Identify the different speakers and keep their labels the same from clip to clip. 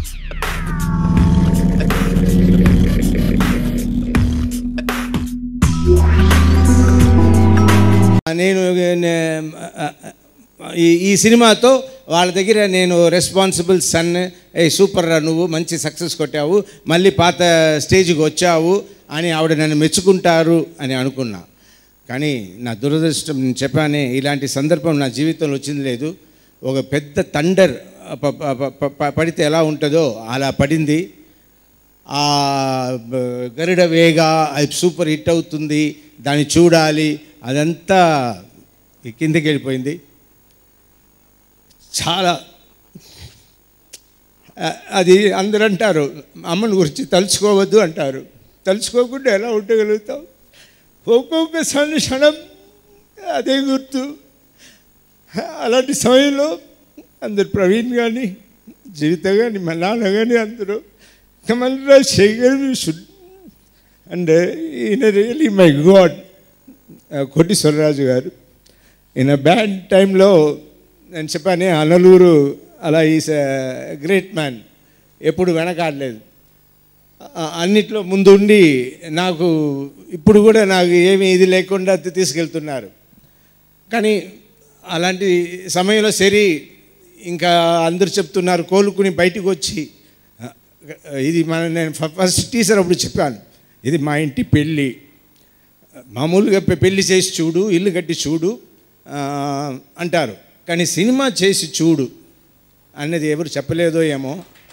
Speaker 1: నేను నే- ఈ ఈ సినిమాతో వాళ్ళ దగ్గర నేను రెస్పాన్సిబుల్ సన్ ఏ సూపర్ రా నువ్వు మంచి సక్సెస్ కొట్టావు మళ్ళీ పాత స్టేజ్కి వచ్చావు అని ఆవిడ నన్ను మెచ్చుకుంటారు అని అనుకున్నా కానీ నా దురదృష్టం నేను చెప్పానే ఇలాంటి సందర్భం నా జీవితంలో వచ్చింది లేదు ఒక పెద్ద తండర్ ప- ప- ప- ప- పడితే ఎలా ఉంటుందో అలా పడింది ఆ బ- గరుడ వేగ అది సూపర్ హిట్ అవుతుంది దాన్ని చూడాలి అదంతా ఈ కిందకి వెళ్ళిపోయింది చాలా ఆ- అది అందరూ అంటారు అమ్మని గురించి తలుచుకోవద్దు అంటారు తలుచుకోకుండా ఎలా ఉండగలుగుతాం ఒక్కొక్క క్షణ- క్షణం అదే గుర్తు అలాంటి సమయంలో అందరు ప్రవీణ్ కానీ జీవిత కానీ మా నాన్న కానీ అందరూ కమల్రా శేఖర్ షుడ్ అండ్ ఈయన రియలీ మై గాడ్ కోటీశ్వరరాజు గారు ఈయన బ్యాడ్ టైంలో నేను చెప్పానే అనలూరు అలా ఈస్ గ్రేట్ మ్యాన్ ఎప్పుడు వెనకాడలేదు ఆ- అన్నిట్లో ముందుండి నాకు ఇప్పుడు కూడా నాకు ఏమీ ఇది లేకుండా తీ- తీసుకెళ్తున్నారు కానీ అలాంటి సమయంలో సరి ఇంకా అందరూ చెప్తున్నారు కోలుకుని బయటికి వచ్చి ఆ, ఇది మన నేను ఫ- ఫస్ట్ టీచర్ అప్పుడు చెప్పాను ఇది మా ఇంటి పెళ్ళి మామూలుగా పె- పెళ్లి చేసి చూడు ఇల్లు కట్టి చూడు ఆ, అంటారు కానీ సినిమా చేసి చూడు అన్నది ఎవరు చెప్పలేదో ఏమో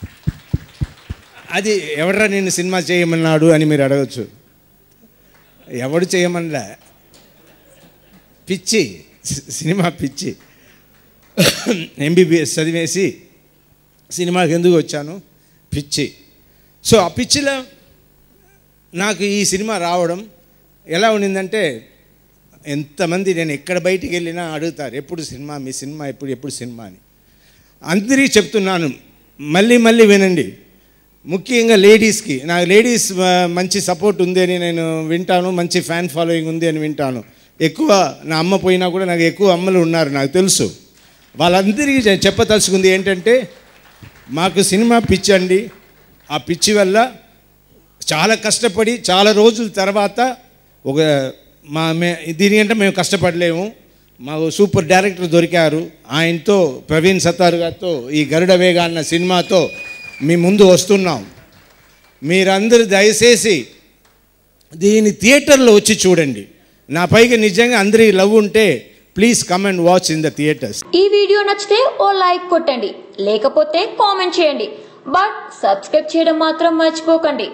Speaker 1: అది ఎవడరా నేను సినిమా చేయమన్నాడు అని మీరు అడగచ్చు ఎవడు చేయమనలే పిచ్చి సి- సినిమా పిచ్చి ఎంబీబీఎస్ చదివేసి సినిమాకి ఎందుకు వచ్చాను పిచ్చి సో ఆ పిచ్చిలో నాకు ఈ సినిమా రావడం ఎలా ఉండిందంటే ఎంతమంది నేను ఎక్కడ బయటికి వెళ్ళినా అడుగుతారు ఎప్పుడు సినిమా మీ సినిమా ఎప్పుడు ఎప్పుడు సినిమా అని అందరికీ చెప్తున్నాను మళ్ళీ మళ్ళీ వినండి ముఖ్యంగా లేడీస్కి నాకు లేడీస్ ఆ, మంచి సపోర్ట్ ఉంది అని నేను వింటాను మంచి ఫ్యాన్ ఫాలోయింగ్ ఉంది అని వింటాను ఎక్కువ నా అమ్మ పోయినా కూడా నాకు ఎక్కువ అమ్మలు ఉన్నారు నాకు తెలుసు వాళ్ళందరికీ చె- చెప్పదలుచుకుంది ఏంటంటే మాకు సినిమా పిచ్చి అండి ఆ పిచ్చి వల్ల చాలా కష్టపడి చాలా రోజుల తర్వాత ఒక మా మే దీనికంటే మేము కష్టపడలేము మాకు సూపర్ డైరెక్టర్ దొరికారు ఆయనతో ప్రవీణ్ సత్తారు గారితో ఈ గరుడ వేగ అన్న సినిమాతో మీ ముందు వస్తున్నాం మీరందరూ దయచేసి దీని థియేటర్లో వచ్చి చూడండి నా పైగా నిజంగా అందరి లవ్ ఉంటే please come and watch in the theatres
Speaker 2: ఈ వీడియో నచ్చితే ఓ లైక్ కొట్టండి లేకపోతే కామెంట్ చేయండి బట్ సబ్స్క్రైబ్ చేయడం మాత్రం మర్చిపోకండి